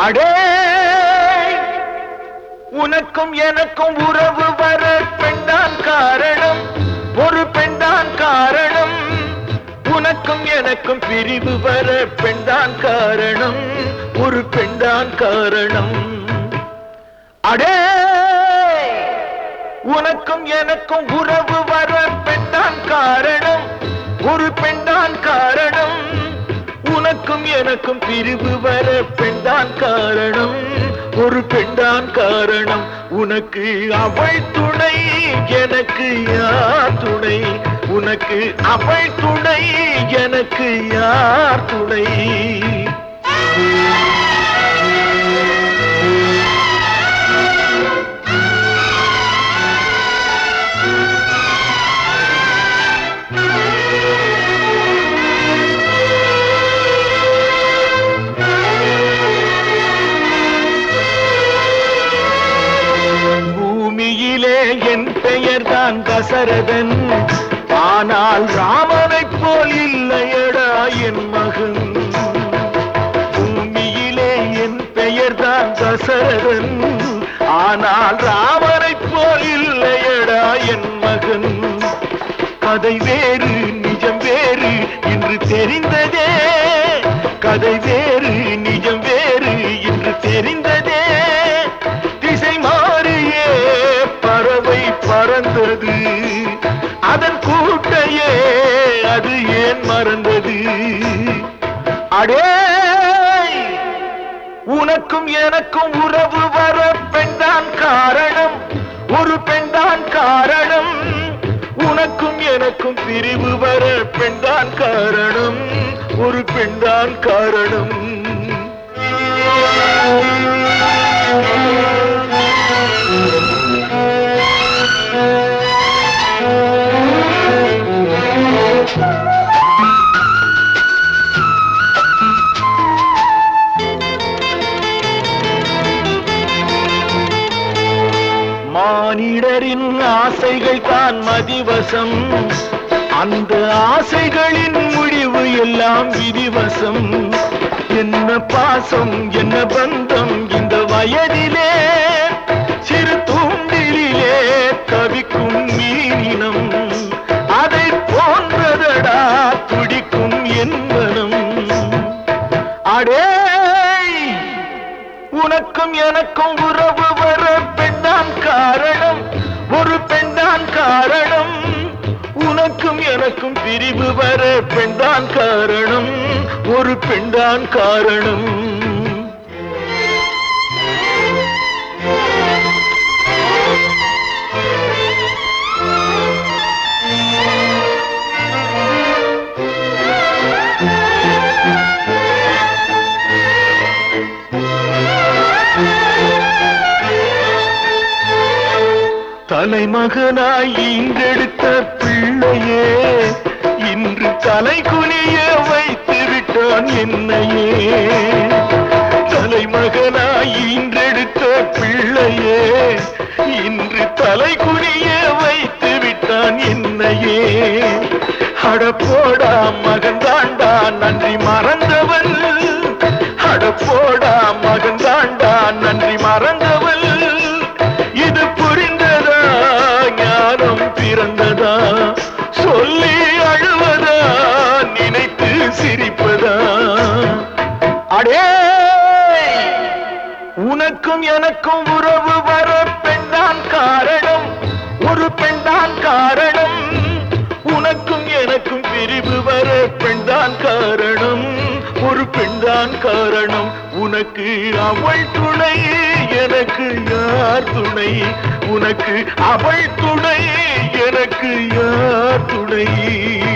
அடே உனக்கும் எனக்கும் உறவு வர பெண்தான் காரணம் ஒரு பெண்தான் காரணம் உனக்கும் எனக்கும் பிரிவு வர பெண்தான் காரணம் ஒரு பெண்தான் காரணம் அடே உனக்கும் எனக்கும் உறவு வர பெண்தான் காரணம் ஒரு பெண்தான் காரணம் உனக்கும் எனக்கும் பிரிவு வர பெண்தான் காரணம் ஒரு பெண்தான் காரணம் உனக்கு அவள் துணை எனக்கு யார் துணை உனக்கு அவள் துணை எனக்கு யார் துணை பூமியிலே என் பெயர்தான் தசரதன் ஆனால் ராமனைப் போல் இல்லையடா என் மகன் பூமியிலே என் பெயர்தான் தசரதன் ஆனால் ராமனைப் போல் இல்லையடா என் மகன் கதை வேறு நிஜம் வேறு இன்று தெரிந்ததே கதை வேறு நிஜம் வேறு இன்று தெரிந்ததே திசை மாறியே பறவை பறந்தது அதன் கூட்டையே அது ஏன் மறந்தது அடே உனக்கும் எனக்கும் உறவு வர பெண்தான் காரணம் ஒரு பெண்தான் காரணம் உனக்கும் எனக்கும் பிரிவு வர பெண்தான் காரணம் ஒரு பெண்தான் காரணம் மானிடரின் ஆசைகள் தான் மதிவசம் அந்த ஆசைகளின் முடிவு எல்லாம் விதிவசம் என்ன பாசம் என்ன பந்தம் இந்த வயதிலே சிறு தூண்டிலே தவிக்கும் மீனினம் அதை போன்றதடா துடிக்கும் என்பனம் அடே உனக்கும் எனக்கும் உறவு வர பெண்தான் காரணம் ஒரு பெண்தான் காரணம் உனக்கும் எனக்கும் பிரிவு வர பெண்தான் காரணம் ஒரு பெண்தான் காரணம் தலைமகனாய் ஈன்றெடுத்த பிள்ளையே இன்று தலை குனிய வைத்து விட்டான் என்னையே தலைமகனாய் ஈன்றெடுத்த பிள்ளையே இன்று தலை குனிய வைத்து விட்டான் என்னையே அடப்போடா மகன் தாண்டா நன்றி மறந்தவள் அடப்போடா மகன் தாண்டா நன்றி மறந்தவள் இது புரிந்ததா ஞானம் பிறந்ததா சொல்லி அழுவதா நினைத்து சிரிப்பதா அடே உனக்கும் எனக்கும் உறவு வர பெண்தான் காரணம் ஒரு பெண்தான் காரணம் உனக்கும் எனக்கும் பிரிவு வர பெண்தான் காரணம் ஒரு பெண்தான் காரணம் உனக்கு அவள் துணை எனக்கு யார் துணை உனக்கு அவள் துணை எனக்கு யார் துணை